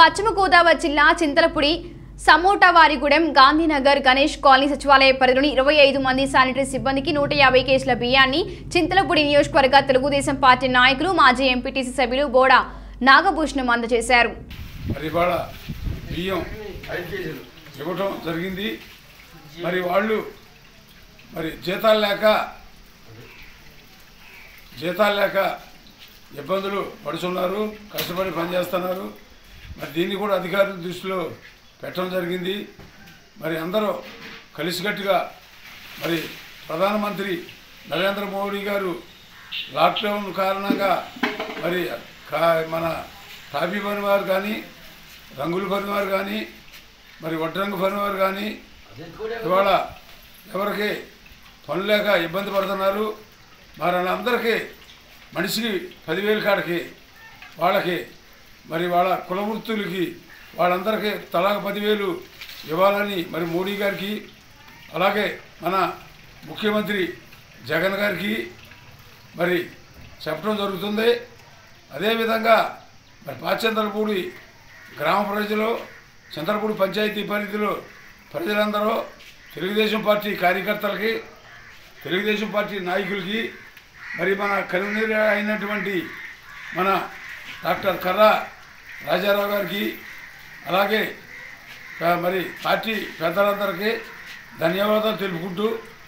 పశ్చిమ గోదావరి జిల్లా చింతలపూడి సమోటావారిగూడెం గాంధీనగర్ గణేష్ కాలనీ సచివాలయ పరిధిలోని ఇరవై ఐదు మంది శానిటరీ సిబ్బందికి నూట యాభై కేసుల బియ్యాన్ని చింతలపూడి నియోజకవర్గ తెలుగుదేశం పార్టీ నాయకులు మాజీ ఎంపీటీసీ సభ్యులు బోడా నాగభూషణం అందజేశారు మరి ఇవాళ బియ్యం ఇవ్వటం జరిగింది మరి వాళ్ళు మరి జీతాలు లేక జీతాలు లేక ఇబ్బందులు పడుతున్నారు కష్టపడి పనిచేస్తున్నారు మరి దీన్ని కూడా అధికారుల దృష్టిలో పెట్టడం జరిగింది మరి అందరూ కలిసికట్టుగా మరి ప్రధానమంత్రి నరేంద్ర మోడీ గారు లాక్డౌన్ కారణంగా మరి కా- మన కాఫీ పనివారు కానీ రంగులు పనివారు కానీ మరి వడ్రంగు పనివారు కానీ ఇవాళ ఎవరికి పని లేక ఇబ్బంది పడుతున్నారు మరి వాళ్ళందరికీ మనిషికి పదివేలు కాడికి వాళ్ళకి మరి వాళ్ళ కులవృత్తులకి వాళ్ళందరికీ తలాక పదివేలు ఇవ్వాలని మరి మోడీ గారికి అలాగే మన ముఖ్యమంత్రి జగన్ గారికి మరి చెప్పడం జరుగుతుంది అదేవిధంగా మరి పాచంద్రపూడి గ్రామ ప్రజలు చంద్రపూడి పంచాయతీ పరిధిలో ప్రజలందరూ తెలుగుదేశం పార్టీ కార్యకర్తలకి తెలుగుదేశం పార్టీ నాయకులకి మరి మన కన్వీనర్ అయినటువంటి మన డాక్టర్ కర్రా రాజారావు గారికి అలాగే ఆ, మరి పార్టీ పెద్దలందరికీ ధన్యవాదాలు తెలుపుకుంటూ